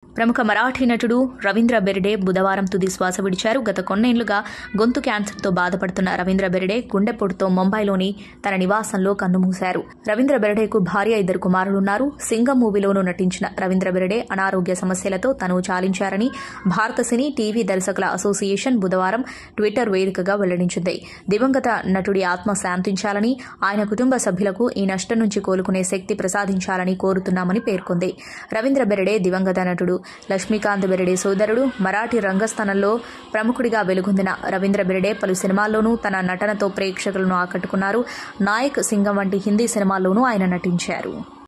ప్రముఖ మరాఠీ నటుడు రవీంద్ర బెర్డే బుధవారం తుది శ్వాస విడిచారు గత కొన్నేళ్లుగా గొంతు క్యాన్సర్తో బాధపడుతున్న రవీంద్ర బెర్డే గుండెపోటుతో ముంబైలోని తన నివాసంలో కన్నుమూశారు రవీంద్ర బెర్డేకు భార్య ఇద్దరు కుమారులున్నారు సింగం మూవీలోనూ నటించిన రవీంద్ర బెర్డే అనారోగ్య సమస్యలతో తను చాలించారని భారత సినీ టీవీ దర్శకుల అసోసియేషన్ బుధవారం ట్విట్టర్ వేదికగా వెల్లడించింది దివంగత నటుడి ఆత్మ శాంతించాలని ఆయన కుటుంబ సభ్యులకు ఈ నష్టం నుంచి కోలుకునే శక్తి ప్రసాదించాలని కోరుతున్నామని పేర్కొంది రవీంద్ర బెర్డే దివంగత నటుడు లక్ష్మీకాంత్ బెర్డే సోదరుడు మరాఠీ రంగస్థానంలో ప్రముఖుడిగా వెలుగొందిన రవీంద్ర బెర్డే పలు సినిమాల్లోనూ తన నటనతో ప్రేక్షకులను ఆకట్టుకున్నారు నాయక్ సింగం వంటి హిందీ సినిమాల్లోనూ ఆయన నటించారు